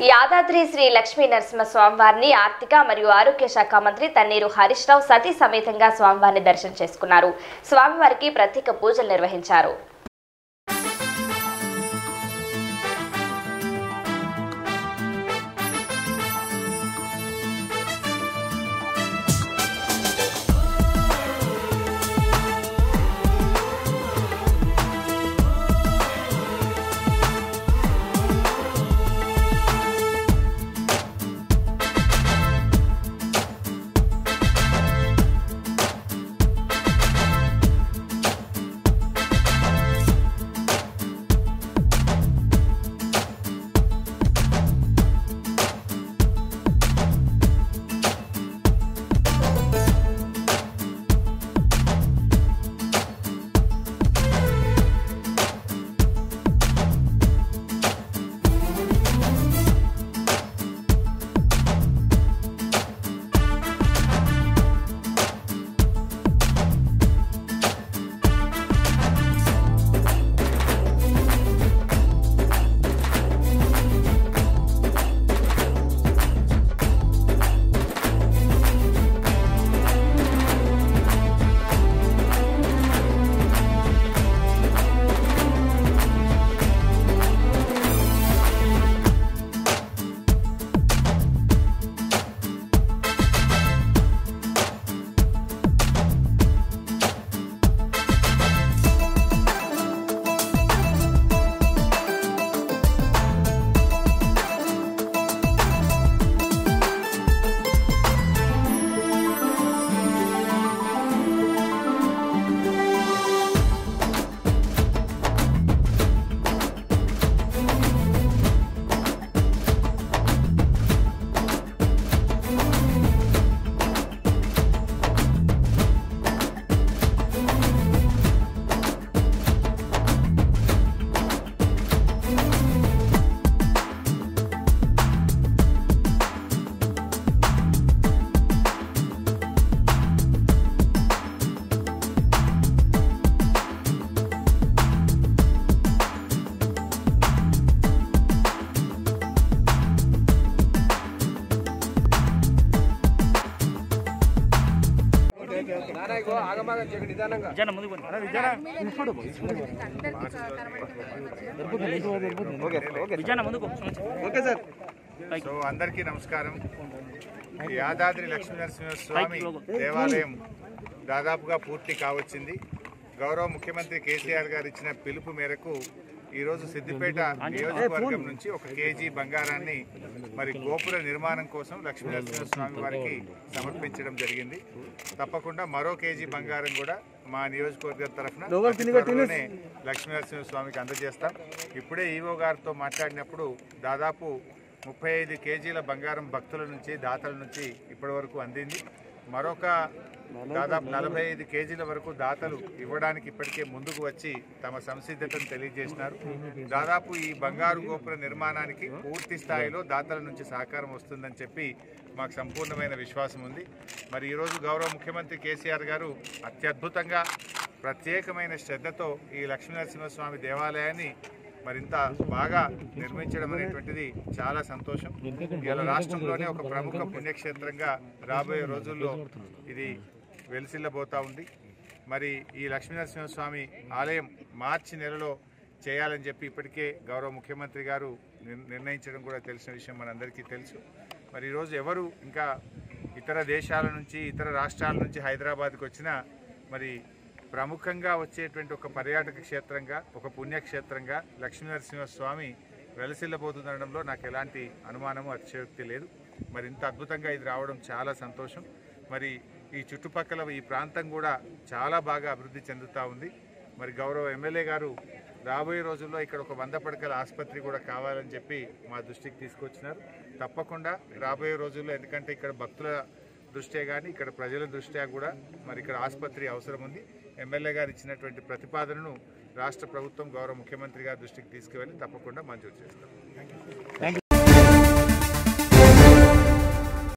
యాదాద్రి శ్రీ లక్ష్మీ నరసింహ స్వామివారిని ఆర్థిక మరియు ఆరోగ్య శాఖ మంత్రి తన్నీరు హరీష్ రావు సతీ సమేతంగా స్వామివారిని దర్శనం చేసుకున్నారు స్వామివారికి ప్రత్యేక పూజలు నిర్వహించారు విజయన ముందుకు విజయన ముందుకు సో అందరికీ నమస్కారం ఈ యాదాద్రి లక్ష్మీనరసింహ స్వామి దేవాలయం దాదాపుగా పూర్తి కావచ్చింది గౌరవ ముఖ్యమంత్రి కేసీఆర్ గారు ఇచ్చిన పిలుపు మేరకు ఈరోజు సిద్దిపేట నియోజకవర్గం నుంచి ఒక కేజీ బంగారాన్ని మరి గోపుర నిర్మాణం కోసం లక్ష్మీనరసింహ స్వామి వారికి సమర్పించడం జరిగింది తప్పకుండా మరో కేజీ బంగారం కూడా మా నియోజకవర్గం తరఫున అతి త్వరలోనే లక్ష్మీనరసింహ స్వామికి అందజేస్తాం ఇప్పుడే ఈవో గారితో మాట్లాడినప్పుడు దాదాపు ముప్పై ఐదు కేజీల బంగారం భక్తుల నుంచి దాతల నుంచి ఇప్పటి వరకు అందింది మరొక దాదాపు నలభై ఐదు కేజీల వరకు దాతలు ఇవ్వడానికి ఇప్పటికే ముందుకు వచ్చి తమ సంసిద్ధతను తెలియజేసినారు దాదాపు ఈ బంగారు గోపుర నిర్మాణానికి పూర్తి స్థాయిలో దాతల నుంచి సహకారం వస్తుందని చెప్పి మాకు సంపూర్ణమైన విశ్వాసం ఉంది మరి ఈరోజు గౌరవ ముఖ్యమంత్రి కేసీఆర్ గారు అత్యద్భుతంగా ప్రత్యేకమైన శ్రద్ధతో ఈ లక్ష్మీనరసింహస్వామి దేవాలయాన్ని మరింత బాగా నిర్మించడం అనేటువంటిది చాలా సంతోషం ఇలా రాష్ట్రంలోనే ఒక ప్రముఖ పుణ్యక్షేత్రంగా రాబోయే రోజుల్లో ఇది వెలిసిల్లబోతా ఉంది మరి ఈ లక్ష్మీనరసింహస్వామి ఆలయం మార్చి నెలలో చేయాలని చెప్పి ఇప్పటికే గౌరవ ముఖ్యమంత్రి గారు నిర్- నిర్ణయించడం కూడా తెలిసిన విషయం మనందరికీ తెలుసు మరి ఈరోజు ఎవరు ఇంకా ఇతర దేశాల నుంచి ఇతర రాష్ట్రాల నుంచి హైదరాబాద్కి వచ్చినా మరి ప్రముఖంగా వచ్చేటువంటి ఒక పర్యాటక క్షేత్రంగా ఒక పుణ్యక్షేత్రంగా లక్ష్మీనరసింహ స్వామి వెలసిల్లబోతుందనడంలో నాకు ఎలాంటి అనుమానము అతిశయోక్తి లేదు మరి ఇంత అద్భుతంగా ఇది రావడం చాలా సంతోషం మరి ఈ చుట్టుపక్కల ఈ ప్రాంతం కూడా చాలా బాగా అభివృద్ధి చెందుతూ ఉంది మరి గౌరవ ఎమ్మెల్యే గారు రాబోయే రోజుల్లో ఇక్కడ ఒక వంద పడకల ఆసుపత్రి కూడా కావాలని చెప్పి మా దృష్టికి తీసుకొచ్చినారు తప్పకుండా రాబోయే రోజుల్లో ఎందుకంటే ఇక్కడ భక్తుల దృష్ట్యా కానీ ఇక్కడ ప్రజల దృష్ట్యా కూడా మరి ఇక్కడ ఆసుపత్రి అవసరం ఉంది ఎమ్మెల్యే గారు ఇచ్చినటువంటి ప్రతిపాదనను రాష్ట్ర ప్రభుత్వం గౌరవ ముఖ్యమంత్రి గారి దృష్టికి తీసుకువెళ్ళి తప్పకుండా మంజూరు చేస్తాం